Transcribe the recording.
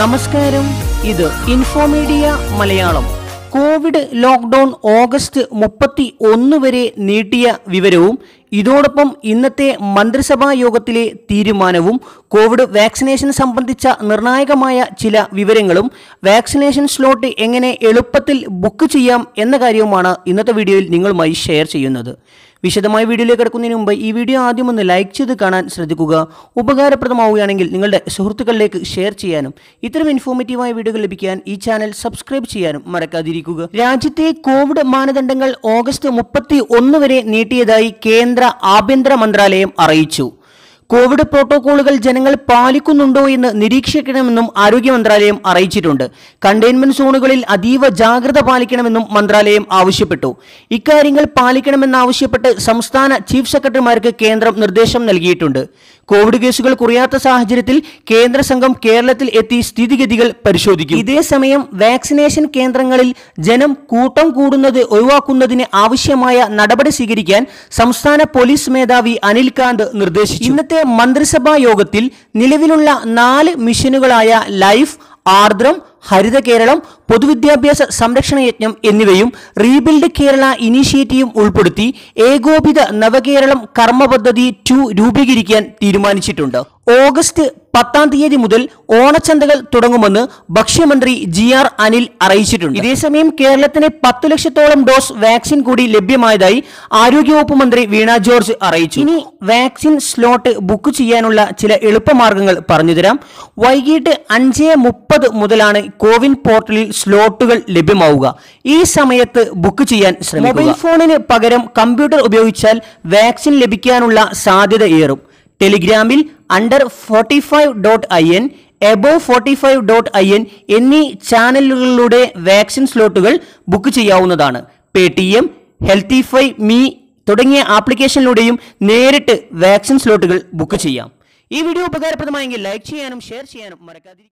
നമസ്കാരം ഇത് Infomedia Malayalam covid lockdown August മുപ്പത്തി ഒന്ന് വരെ നീട്ടിയ വിവരവും ഇതോടൊപ്പം ഇന്നത്തെ മന്ത്രിസഭാ യോഗത്തിലെ തീരുമാനവും കോവിഡ് വാക്സിനേഷൻ സംബന്ധിച്ച നിർണായകമായ ചില വിവരങ്ങളും വാക്സിനേഷൻ സ്ലോട്ട് എങ്ങനെ എളുപ്പത്തിൽ ബുക്ക് ചെയ്യാം എന്ന കാര്യവുമാണ് ഇന്നത്തെ വീഡിയോയിൽ നിങ്ങളുമായി ഷെയർ ചെയ്യുന്നത് വിശദമായ വീഡിയോയിലേക്ക് കിടക്കുന്നതിന് മുമ്പ് ഈ വീഡിയോ ആദ്യം ഒന്ന് ലൈക്ക് ചെയ്ത് കാണാൻ ശ്രദ്ധിക്കുക ഉപകാരപ്രദമാവുകയാണെങ്കിൽ നിങ്ങളുടെ സുഹൃത്തുക്കളിലേക്ക് ഷെയർ ചെയ്യാനും ഇത്തരം ഇൻഫോർമേറ്റീവായ വീഡിയോകൾ ലഭിക്കാൻ ഈ ചാനൽ സബ്സ്ക്രൈബ് ചെയ്യാനും മറക്കാതിരിക്കുക രാജ്യത്തെ കോവിഡ് മാനദണ്ഡങ്ങൾ ഓഗസ്റ്റ് മുപ്പത്തി ഒന്ന് വരെ നീട്ടിയതായി കേന്ദ്ര ആഭ്യന്തര മന്ത്രാലയം അറിയിച്ചു കോവിഡ് പ്രോട്ടോകോളുകൾ ജനങ്ങൾ പാലിക്കുന്നുണ്ടോ എന്ന് നിരീക്ഷിക്കണമെന്നും ആരോഗ്യ മന്ത്രാലയം അറിയിച്ചിട്ടുണ്ട് കണ്ടെയ്ൻമെന്റ് സോണുകളിൽ അതീവ ജാഗ്രത പാലിക്കണമെന്നും മന്ത്രാലയം ആവശ്യപ്പെട്ടു ഇക്കാര്യങ്ങൾ പാലിക്കണമെന്നാവശ്യപ്പെട്ട് സംസ്ഥാന ചീഫ് സെക്രട്ടറിമാർക്ക് കേന്ദ്രം നിർദ്ദേശം നൽകിയിട്ടുണ്ട് കോവിഡ് കേസുകൾ കുറയാത്ത സാഹചര്യത്തിൽ കേന്ദ്ര സംഘം കേരളത്തിൽ എത്തി സ്ഥിതിഗതികൾ പരിശോധിക്കും ഇതേസമയം വാക്സിനേഷൻ കേന്ദ്രങ്ങളിൽ ജനം കൂട്ടം കൂടുന്നത് ഒഴിവാക്കുന്നതിന് ആവശ്യമായ നടപടി സ്വീകരിക്കാൻ സംസ്ഥാന പോലീസ് മേധാവി അനിൽ കാന്ത് നിർദ്ദേശിച്ചു ഇന്നത്തെ മന്ത്രിസഭാ യോഗത്തിൽ നിലവിലുള്ള നാല് മിഷനുകളായ ലൈഫ് ആർദ്രം ഹരിത കേരളം പൊതുവിദ്യാഭ്യാസ സംരക്ഷണ യജ്ഞം എന്നിവയും റീബിൽഡ് കേരള ഇനീഷ്യേറ്റീവും ഉൾപ്പെടുത്തി ഏകോപിത നവകേരളം കർമ്മ പദ്ധതി ടു രൂപീകരിക്കാൻ തീരുമാനിച്ചിട്ടുണ്ട് ഓഗസ്റ്റ് പത്താം തീയതി മുതൽ ഓണച്ചന്തകൾ തുടങ്ങുമെന്ന് ഭക്ഷ്യമന്ത്രി ജി ആർ അനിൽ അറിയിച്ചിട്ടുണ്ട് ഇതേസമയം കേരളത്തിന് പത്തു ലക്ഷത്തോളം ഡോസ് വാക്സിൻ കൂടി ലഭ്യമായതായി ആരോഗ്യവകുപ്പ് മന്ത്രി വീണ ജോർജ് അറിയിച്ചു ഇനി വാക്സിൻ സ്ലോട്ട് ബുക്ക് ചെയ്യാനുള്ള ചില എളുപ്പമാർഗങ്ങൾ പറഞ്ഞുതരാം വൈകിട്ട് അഞ്ച് മുപ്പത് മുതലാണ് കോവിൻ പോർട്ടലിൽ സ്ലോട്ടുകൾ ലഭ്യമാവുക ഈ സമയത്ത് ബുക്ക് ചെയ്യാൻ ശ്രമിക്കുക മൊബൈൽ ഫോണിന് പകരം കമ്പ്യൂട്ടർ ഉപയോഗിച്ചാൽ വാക്സിൻ ലഭിക്കാനുള്ള സാധ്യത ഏറും ടെലിഗ്രാമിൽ under forty five dot I N above forty five dot I N എന്നീ ചാനലുകളിലൂടെ വാക്സിൻ സ്ലോട്ടുകൾ ബുക്ക് ചെയ്യാവുന്നതാണ് Paytm HealthifyMe തുടങ്ങിയ ആപ്ലിക്കേഷനിലൂടെയും നേരിട്ട് വാക്സിൻ സ്ലോട്ടുകൾ ബുക്ക് ചെയ്യാം ഈ വീഡിയോ ഉപകാരപ്രദമായെങ്കിൽ ലൈക്ക് ചെയ്യാനും ഷെയർ ചെയ്യാനും മറക്കാതിരിക്കും